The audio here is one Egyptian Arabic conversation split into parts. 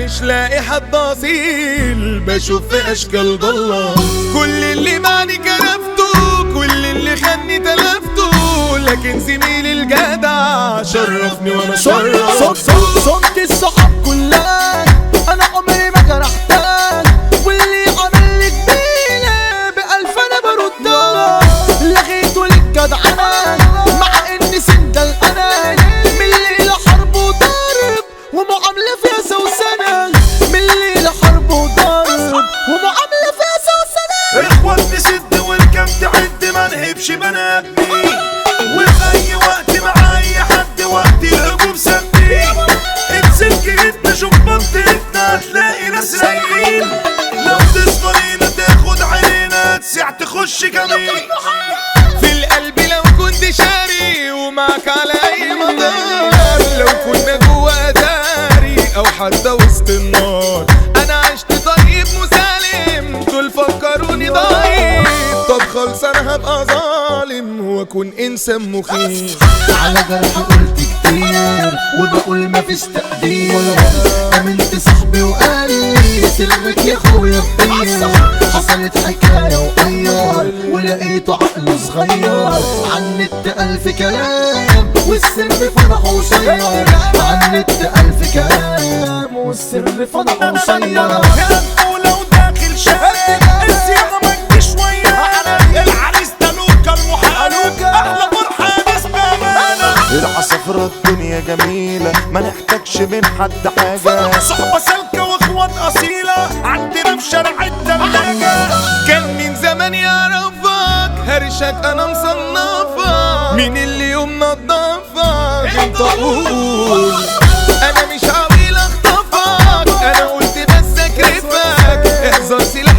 مش لاقي حد اصيل بشوف في اشكال ضلة كل اللي معني كرفته كل اللي خدني تلفته لكن زميلي الجدع شرفني وانا شرف صوت صوت صوت الصحاب كلها انا عمري ما جرحتها واللي عمل لي جميلة بألف انا بردها لغيته للجدعنة مع اني سندل انا من الليلة حرب وضرب ومعاملة فيها سوسنة من الليلة حرب وضرب ومعاملة فيها سوسنة اخوات نسد والكم تعد ما نهبش بنبني وفي اي وقت مع اي حد وقت الهجوم سدي اتسك انت شوف منطقتنا هتلاقي ناس رايقين لو تصفرينا تاخد عينينا تسيع تخش جميل في القلب لو كنت شاري ومعك على اي مدار لو كنا جوا داري او حتى وسط النار انا عشت طيب مسالم دول فكروني ضعيف طب خلص انا هبقى ظالم واكون انسان مخيف على جرح قلت كتير وبقول مفيش تقدير امنت صاحبي وقال لي سلمك يا اخويا كبير حصلت حكايه وغير ولقيته عقله صغير عن النت الف كلام والسر فرح وشير عن النت الف كلام والسر فرح وشير ولو داخل شارع الصيغه مجدي شويه العريس ده لوكا المحارب احلى فرحه نسمع معانا العصفرة الدنيا جميلة ما نحتاجش من حد حاجة صحبه سالكه واخوات اصيله عندنا في شارع التلاجه كان من زمان يعرفك هرشك انا مصنفك مين اللي يوم نضفك انت قول انا مش عويل اخطفك انا قلت بس اكرفك احذر سلاح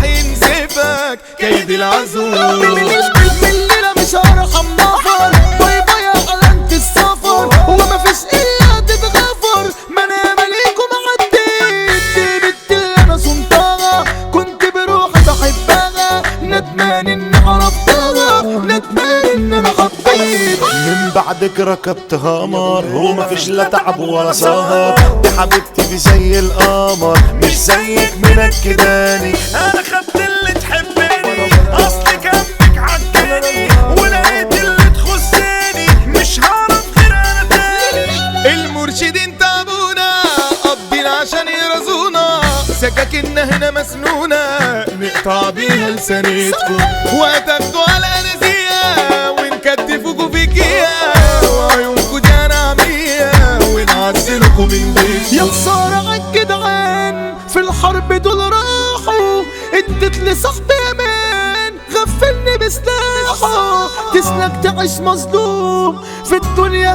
ينسفك كيد العزول من الليلة مش هرحم نفر باي باي علامة السفر هو مفيش إلا تتغفر ما أنا مليكم عديت دي بنت اللي أنا صنتها كنت بروحي بحبها ندمان إني عرفتها ندمان إن أنا حبيت من بعدك ركبت هامر وما فيش لا تعب ولا سهر دي حبيبتي دي زي القمر مش زيك منكداني انا خدت اللي تحبني اصل جنبك عجباني ولقيت اللي تخصني مش هعرف غير انا تاني المرشدين تعبونا قابضين عشان يرزونا سكاكنا هنا مسنونة نقطع بيها لسانتكم وهتاخدوا على اناسية ونكتفوكوا فيكيا وعيونكوا دي عمية ونعزلكوا من يا بيتكم خسارة عالجدعان في الحرب دول راحوا اديت لصاحبي امان غفلني بسلاحه تسلك تعيش مظلوم في الدنيا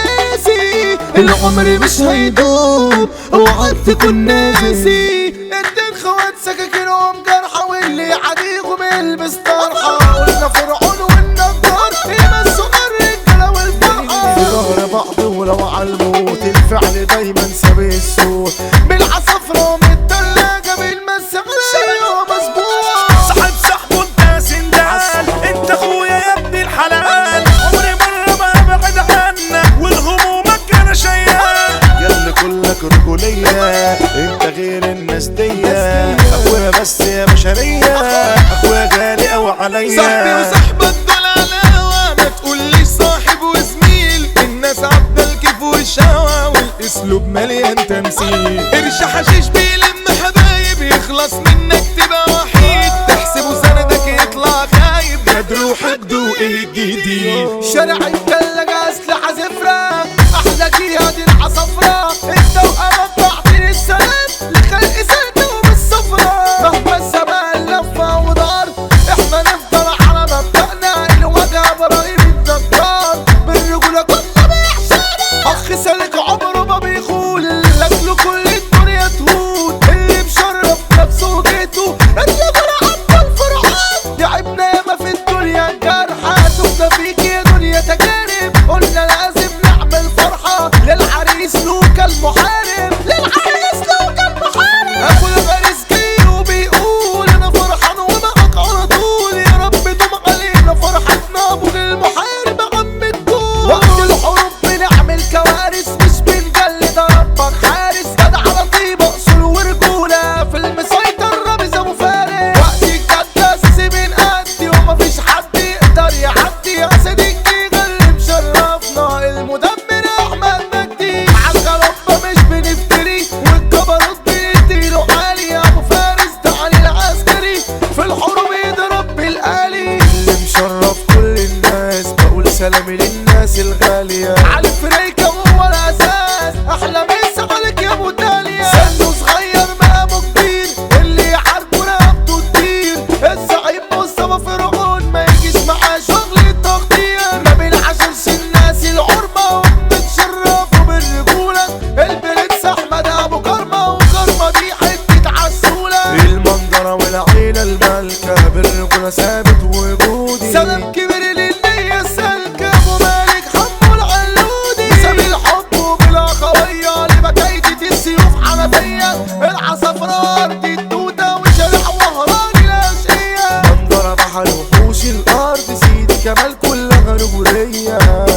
هتقاسي العمر مش هيدوم اوعى تكون ناسي اتنين خوات سكاكينهم جرحى واللي يعاديهم يلبس طرحة قلنا فرعون والنجار يمسوا الرجالة والفرحة في ظهر بعض ولو عالموت الفعل دايما سابق الصوت بالعصفرة من التلاجة بالمس عليها مظبوط صاحب صاحبه انت سندال انت اخويا يا ابن الحلال عمري مرة ما ابعد عنك والهمومك انا شيال ياللي كلك رجولية انت غير الناس دي اخويا بس يا بشرية اخويا غالي اوي صاحبي عليا وصاحبك دول على هوا ما تقوليش صاحب وزميل الناس عبد الكيف والشهوة والاسلوب مليان تمثيل قرش حشيش بيلم حبايب يخلص منك تبقى وحيد تحسبه سندك يطلع خايب غدر وحقد وايه الجديد شارع التلاجة أسلحة زفرة أحلى جهاد العصفرة أنت وأنا بعطيني السلام لخلق سلبي وبالصفرة مهما الزمان لفة ودار إحنا نفضل على مبدأنا الوجع إبراهيم النجار بالرجولة كنا بيحشرنا أخ سالك عمره ما بيخون لأجله كل الدنيا تهون اللي مشرف نفسه وجيته الرجولة عبد الفرحان تعبنا ياما في الدنيا جرحى شفنا فيك يا دنيا تجارب انا ثابت وجودي سلام كبير للنية السالكة ابو مالك حمو العلودي ساب الحب وبالاخوية لبكايتي السيوف حنفية العصفرة ارض التوتة وشارع وهران الاشقية منظرة بحر وحوش الارض سيدي كمال كلها رجولية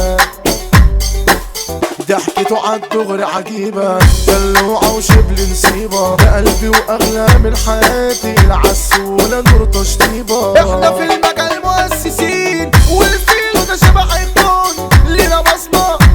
ضحكته عالدغري عجيبة دلوعة وشبل نسيبة بقلبي وأغلى من حياتي العسولة نور تشطيبة احنا في المجال مؤسسين والفيلو ده شبح الكون لينا بصمة